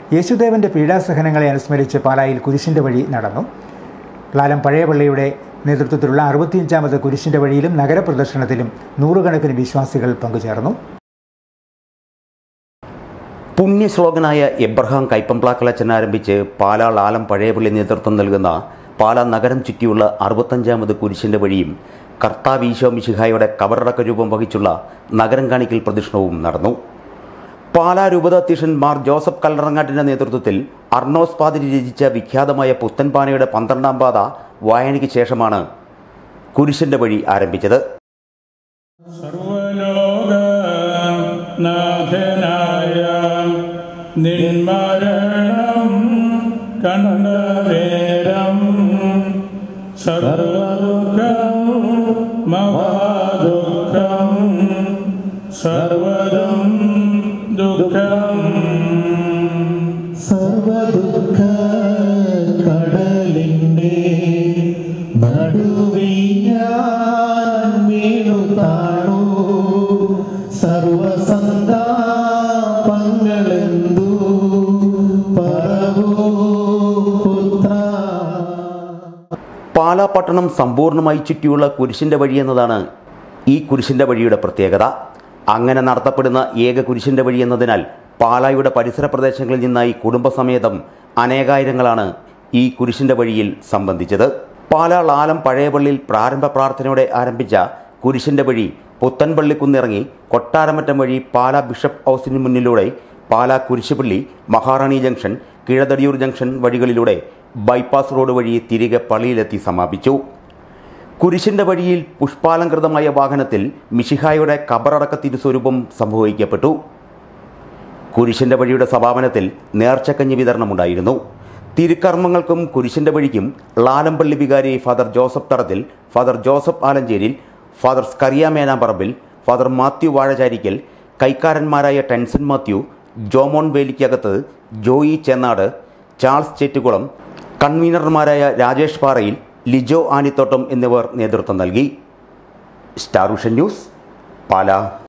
യേശുദേവന്റെ പീഡാസഹനങ്ങളെ അനുസ്മരിച്ച് പാലായിൽ കുരിശിന്റെ വഴി നടന്നു ലാലം പഴയപള്ളിയുടെ നേതൃത്വത്തിലുള്ള അറുപത്തിയഞ്ചാമത് കുരിശിന്റെ വഴിയിലും നഗരപ്രദർശനത്തിലും നൂറുകണക്കിന് വിശ്വാസികൾ പങ്കുചേർന്നു പുണ്യശ്ലോകനായ എബ്രഹാം കൈപ്പംപ്ലാക്കളച്ചൻ ആരംഭിച്ച് പാലാ ലാലം പഴയപള്ളി നേതൃത്വം നൽകുന്ന പാലാ നഗരം ചുറ്റിയുള്ള അറുപത്തഞ്ചാമത് കുരിശിന്റെ വഴിയും കർത്താവ് ഈശോ മിശിഹായുടെ കബറടക്ക രൂപം വഹിച്ചുള്ള നഗരം കാണിക്കൽ പ്രദക്ഷിണവും നടന്നു പാലാ രൂപതാധ്യക്ഷൻ മാർ ജോസഫ് കല്ലറങ്ങാട്ടിന്റെ നേതൃത്വത്തിൽ അർണോസ് പാതിരി രചിച്ച വിഖ്യാതമായ പുത്തൻപാനയുടെ പന്ത്രണ്ടാം പാത വായനയ്ക്ക് ശേഷമാണ് കുരിശിന്റെ വഴി ആരംഭിച്ചത് സർവലോകനാഥനായ നിന്മരണം കണ്ട നേരം സർവദുഃഖം മഹാദുഃഖം സർവദം ദുഃഖം സർവദുഃഖ കടലിൻ്റെ നടുവിൽ ഞാൻ വീണു താണു സർവസന്താപങ്ങളെന്തു പറവൂ പുത്ര പാലാ പട്ടണം സമ്പൂർണ്ണമായി ചുറ്റിയുള്ള കുരിശിന്റെ വഴി എന്നതാണ് ഈ കുരിശിന്റെ വഴിയുടെ പ്രത്യേകത അങ്ങനെ നടത്തപ്പെടുന്ന ഏക കുരിശിന്റെ വഴി എന്നതിനാൽ പാലായുടെ പരിസര പ്രദേശങ്ങളിൽ നിന്നായി കുടുംബസമേതം അനേകായിരങ്ങളാണ് ഈ കുരിശിന്റെ വഴിയിൽ സംബന്ധിച്ചത് പാലാ ലാലം പഴയപള്ളിയിൽ പ്രാരംഭ പ്രാർത്ഥനയോടെ ആരംഭിച്ച കുരിശിന്റെ വഴി പുത്തൻപള്ളിക്കുന്നിറങ്ങി കൊട്ടാരമറ്റം വഴി പാലാ ബിഷപ്പ് ഹൗസിന് മുന്നിലൂടെ പാലാ കുരിശുപള്ളി മഹാറാണി ജംഗ്ഷൻ കിഴതടിയൂർ ജംഗ്ഷൻ വഴികളിലൂടെ ബൈപ്പാസ് റോഡ് വഴി തിരികെ പള്ളിയിലെത്തി സമാപിച്ചു കുരിശിന്റെ വഴിയിൽ പുഷ്പാലങ്കൃതമായ വാഹനത്തിൽ മിഷിഹായുടെ കബറടക്ക തിരുസ്വരൂപം സംഭവിക്കപ്പെട്ടു കുരിശിന്റെ വഴിയുടെ സമാപനത്തിൽ നേർച്ചക്കഞ്ഞി വിതരണമുണ്ടായിരുന്നു തിരുക്കർമ്മങ്ങൾക്കും കുരിശിന്റെ വഴിക്കും ലാലമ്പള്ളി വികാരി Father Joseph Tharathil Father Joseph Alancheril Father Skaria Menamparambil Father Mathew Vazhacharickal കൈക്കാരന്മാരായ Tenson Mathew Jomon Velikkakath Joy Chennad Charles Chettukulam കൺവീനർമാരായ രാജേഷ് പാറയിൽ ലിജോ ആനിത്തോട്ടം എന്നിവർ നേതൃത്വം നൽകി സ്റ്റാർ വിഷൻ ന്യൂസ് പാലാ